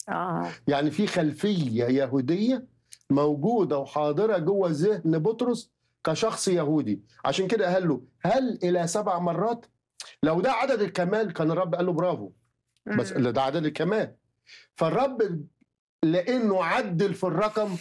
اه يعني في خلفيه يهوديه موجوده وحاضره جوه ذهن بطرس كشخص يهودي عشان كده قال له هل الى سبع مرات لو ده عدد الكمال كان الرب قال له برافو بس مم. ده عدد الكمال فالرب لانه عدل في الرقم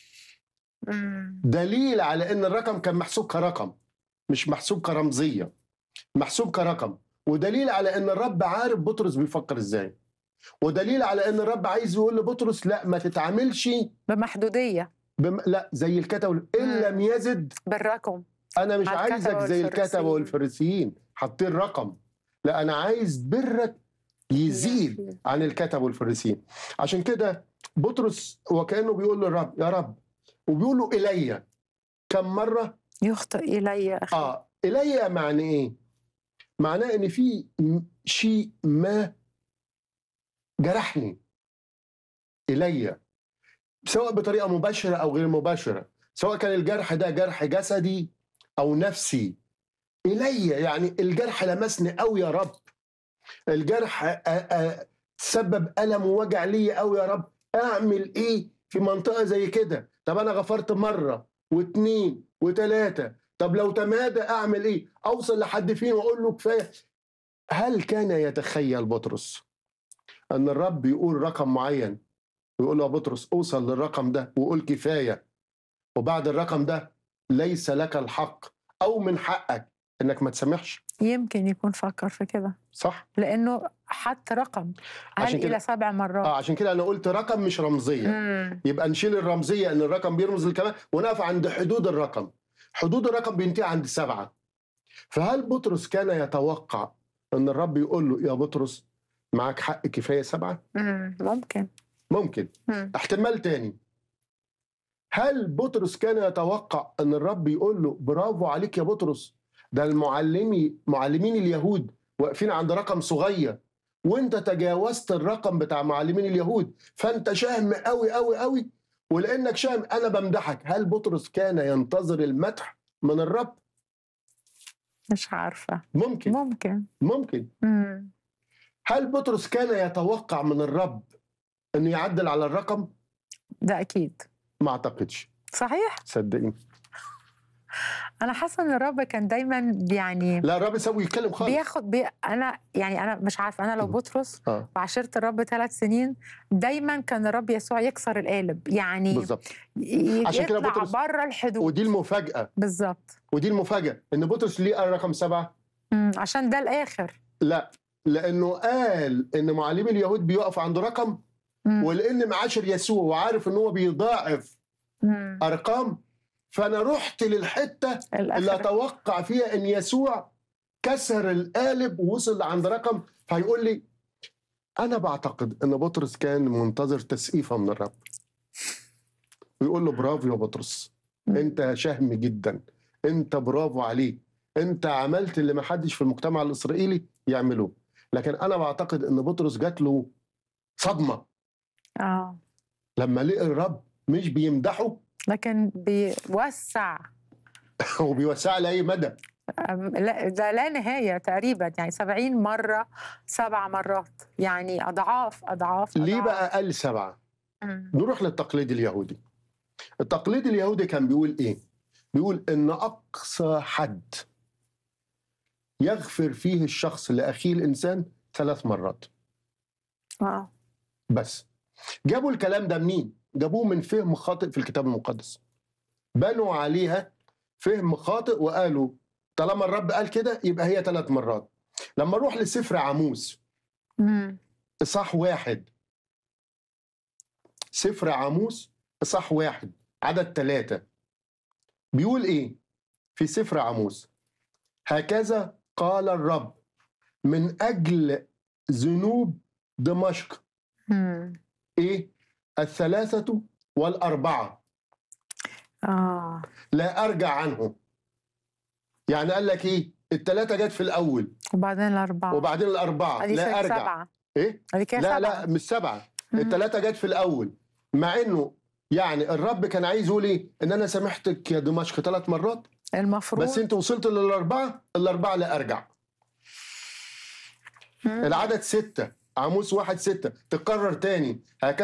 مم. دليل على ان الرقم كان محسوب كرقم مش محسوب كرمزيه محسوب كرقم ودليل على ان الرب عارف بطرس بيفكر ازاي ودليل على ان الرب عايز يقول لبطرس لا ما تتعاملش بمحدوديه بم... لا زي الكتب ان مم. لم يزد بالرقم انا مش مع الكتبة عايزك زي الكتبه والفريسيين. والفريسيين حاطين رقم لا انا عايز برك يزيد عن الكتب والفريسيين عشان كده بطرس وكانه بيقول للرب يا رب وبيقول له الي كم مره يخطئ الي اخي اه الي معنى ايه معناه ان في م- شيء ما جرحني الي سواء بطريقه مباشره او غير مباشره سواء كان الجرح ده جرح جسدي او نفسي الي يعني الجرح لمسني قوي يا رب الجرح آه، آه، سبب الم ووجع لي قوي يا رب اعمل ايه في منطقه زي كده طب انا غفرت مره واثنين وثلاثه طب لو تمادى اعمل ايه اوصل لحد فين واقول له كفايه هل كان يتخيل بطرس ان الرب يقول رقم معين ويقول له يا بطرس اوصل للرقم ده وقول كفايه وبعد الرقم ده ليس لك الحق او من حقك انك ما تسامحش يمكن يكون فكر في كده صح لانه حط رقم هل عشان كده- الى سبع مرات اه عشان كده انا قلت رقم مش رمزيه مم. يبقى نشيل الرمزيه ان الرقم بيرمز للكمال ونقف عند حدود الرقم حدود الرقم بينتهي عند سبعه فهل بطرس كان يتوقع ان الرب يقول له يا بطرس معك حق كفايه سبعه مم. ممكن ممكن مم. احتمال تاني هل بطرس كان يتوقع ان الرب يقول له برافو عليك يا بطرس ده المعلمي معلمين اليهود واقفين عند رقم صغير وانت تجاوزت الرقم بتاع معلمين اليهود فانت شهم قوي قوي قوي ولانك شهم انا بمدحك هل بطرس كان ينتظر المدح من الرب مش عارفه ممكن ممكن ممكن مم. هل بطرس كان يتوقع من الرب انه يعدل على الرقم ده اكيد ما اعتقدش صحيح صدقيني انا حاسه ان الرب كان دايما يعني لا الرب يسوي يتكلم خالص بياخد بي... انا يعني انا مش عارفه انا لو مم. بطرس اه وعشرت الرب ثلاث سنين دايما كان الرب يسوع يكسر القالب يعني بالظبط ي- عشان كده يطلع بطرس- بره الحدود ودي المفاجاه بالظبط ودي المفاجاه ان بطرس ليه قال رقم سبعه مم. عشان ده الاخر لا لانه قال ان معلمي اليهود بيقف عند رقم مم. ولان معاشر يسوع وعارف ان هو بيضاعف مم. ارقام فانا رحت للحته اللي الاخر اتوقع فيها ان يسوع كسر القالب ووصل عند رقم فيقول لي انا بعتقد ان بطرس كان منتظر تسقيفه من الرب ويقول له برافو يا بطرس مم. انت شهم جدا انت برافو عليك انت عملت اللي ما حدش في المجتمع الاسرائيلي يعمله لكن انا بعتقد ان بطرس جات له صدمه اه لما لقى الرب مش بيمدحه لكن بيوسع وبيوسع لاي مدى أم- لا ده لا نهاية تقريبا يعني سبعين مرة سبع مرات يعني أضعاف أضعاف ليه أضعاف. بقى قال سبعه مم. نروح للتقليد اليهودي التقليد اليهودي كان بيقول ايه بيقول ان اقصى حد يغفر فيه الشخص لاخيه الانسان ثلاث مرات آه. بس جابوا الكلام ده منين جابوه من فهم خاطئ في الكتاب المقدس بنوا عليها فهم خاطئ وقالوا طالما الرب قال كده يبقى هي ثلاث مرات لما نروح لسفر عاموس مم. اصحاح واحد سفر عاموس اصحاح واحد عدد ثلاثة بيقول ايه في سفر عاموس هكذا قال الرب من اجل ذنوب دمشق مم. ايه الثلاثة والأربعة آه. لا أرجع عنهم يعني قال لك ايه الثلاثة جت في الأول وبعدين الأربعة وبعدين الأربعة أدي لا كده أرجع سبعة ايه أدي كده لا سبعة لا مش سبعة مم. الثلاثة جت في الأول مع إنه يعني الرب كان عايز يقول إيه؟ إن أنا سامحتك يا دمشق ثلاث مرات المفروض بس أنت وصلت للأربعة الأربعة لا أرجع مم. العدد ستة عاموس واحد ستة تكرر تاني هكذا